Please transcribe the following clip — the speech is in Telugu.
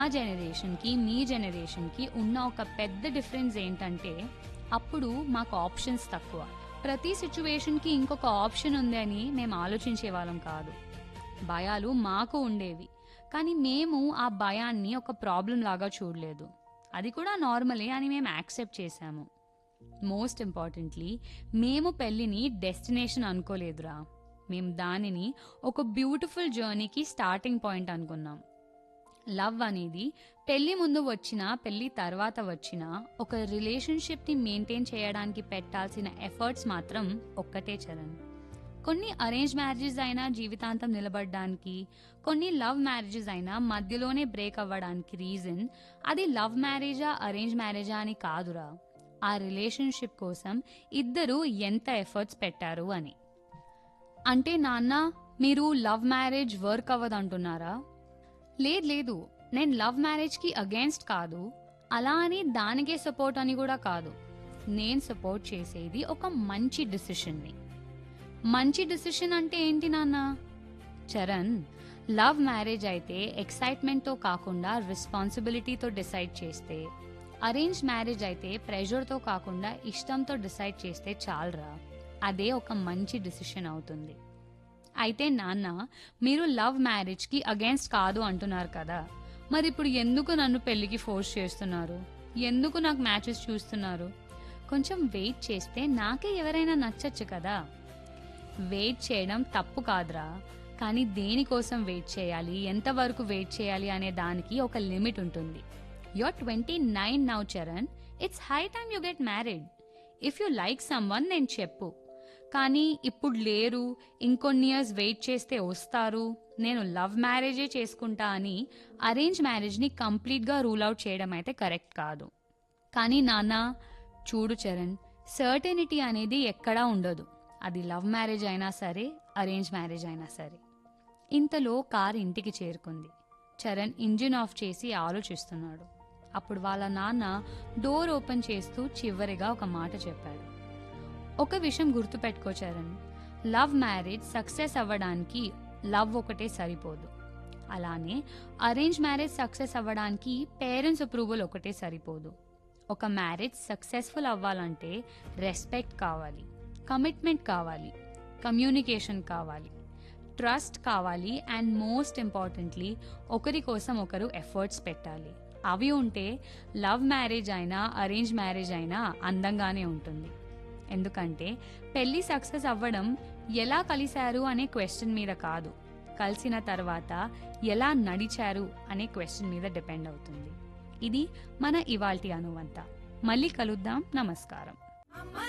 మా జనరేషన్కి మీ జనరేషన్కి ఉన్న ఒక పెద్ద డిఫరెన్స్ ఏంటంటే అప్పుడు మాకు ఆప్షన్స్ తక్కువ ప్రతి సిచ్యువేషన్కి ఇంకొక ఆప్షన్ ఉంది అని మేము ఆలోచించే వాళ్ళం కాదు భయాలు మాకు ఉండేవి కానీ మేము ఆ భయాన్ని ఒక ప్రాబ్లం లాగా చూడలేదు అది కూడా నార్మలే అని మేము యాక్సెప్ట్ చేశాము మోస్ట్ ఇంపార్టెంట్లీ మేము పెళ్ళిని డెస్టినేషన్ అనుకోలేదురా మేము దానిని ఒక బ్యూటిఫుల్ జర్నీకి స్టార్టింగ్ పాయింట్ అనుకున్నాం లవ్ అనేది పెళ్లి ముందు వచ్చిన పెళ్లి తర్వాత వచ్చిన ఒక రిలేషన్షిప్ని మెయింటైన్ చేయడానికి పెట్టాల్సిన ఎఫర్ట్స్ మాత్రం ఒక్కటే చరణ్ కొన్ని అరేంజ్ మ్యారేజెస్ అయినా జీవితాంతం నిలబడడానికి కొన్ని లవ్ మ్యారేజెస్ అయినా మధ్యలోనే బ్రేక్ అవ్వడానికి రీజన్ అది లవ్ మ్యారేజా అరేంజ్ మ్యారేజా అని కాదురా ఆ రిలేషన్షిప్ కోసం ఇద్దరు ఎంత ఎఫర్ట్స్ పెట్టారు అని అంటే నాన్న మీరు లవ్ మ్యారేజ్ వర్క్ అవ్వదు అంటున్నారా లేదు లేదు నేను లవ్ మ్యారేజ్కి అగేన్స్ట్ కాదు అలా అని దానికే సపోర్ట్ అని కూడా కాదు నేను సపోర్ట్ చేసేది ఒక మంచి డిసిషన్ని మంచి డిసిషన్ అంటే ఏంటి నాన్న చరణ్ లవ్ మ్యారేజ్ అయితే ఎక్సైట్మెంట్తో కాకుండా రెస్పాన్సిబిలిటీతో డిసైడ్ చేస్తే అరేంజ్ మ్యారేజ్ అయితే ప్రెషర్తో కాకుండా ఇష్టంతో డిసైడ్ చేస్తే చాలరా అదే ఒక మంచి డిసిషన్ అవుతుంది అయితే నాన్న మీరు లవ్ మ్యారేజ్కి అగేన్స్ట్ కాదు అంటున్నారు కదా మరి ఇప్పుడు ఎందుకు నన్ను పెళ్లికి ఫోర్స్ చేస్తున్నారు ఎందుకు నాకు మ్యాచెస్ చూస్తున్నారు కొంచెం వెయిట్ చేస్తే నాకే ఎవరైనా నచ్చచ్చు కదా వెయిట్ చేయడం తప్పు కాదురా కానీ దేనికోసం వెయిట్ చేయాలి ఎంతవరకు వెయిట్ చేయాలి అనే దానికి ఒక లిమిట్ ఉంటుంది your twenty nine now Charan it's high time you get married if you like someone నేను చెప్పు కానీ ఇప్పుడు లేరు ఇంకొన్ని ఇయర్స్ వెయిట్ చేస్తే వస్తారు నేను లవ్ మ్యారేజే చేసుకుంటా అని అరేంజ్ మ్యారేజ్ని కంప్లీట్గా రూల్ అవుట్ చేయడం అయితే కరెక్ట్ కాదు కానీ నాన్న చూడు చరణ్ సర్టెనిటీ అనేది ఎక్కడా ఉండదు అది లవ్ మ్యారేజ్ అయినా సరే అరేంజ్ మ్యారేజ్ అయినా సరే ఇంతలో కార్ ఇంటికి చేరుకుంది చరణ్ ఇంజిన్ ఆఫ్ చేసి ఆలోచిస్తున్నాడు అప్పుడు వాళ్ళ నాన్న డోర్ ఓపెన్ చేస్తూ చివరిగా ఒక మాట చెప్పాడు ఒక విషయం గుర్తుపెట్టుకో చరణ్ లవ్ మ్యారేజ్ సక్సెస్ అవ్వడానికి లవ్ ఒకటే సరిపోదు అలానే అరేంజ్ మ్యారేజ్ సక్సెస్ అవ్వడానికి పేరెంట్స్ అప్రూవల్ ఒకటే సరిపోదు ఒక మ్యారేజ్ సక్సెస్ఫుల్ అవ్వాలంటే రెస్పెక్ట్ కావాలి కమిట్మెంట్ కావాలి కమ్యూనికేషన్ కావాలి ట్రస్ట్ కావాలి అండ్ మోస్ట్ ఇంపార్టెంట్లీ ఒకరి కోసం ఒకరు ఎఫర్ట్స్ పెట్టాలి అవి ఉంటే లవ్ మ్యారేజ్ అయినా అరేంజ్ మ్యారేజ్ అయినా అందంగానే ఉంటుంది ఎందుకంటే పెళ్లి సక్సెస్ అవ్వడం ఎలా కలిశారు అనే క్వశ్చన్ మీద కాదు కలిసిన తర్వాత ఎలా నడిచారు అనే క్వశ్చన్ మీద డిపెండ్ అవుతుంది ఇది మన ఇవాల్టి అనువంత మళ్ళీ కలుద్దాం నమస్కారం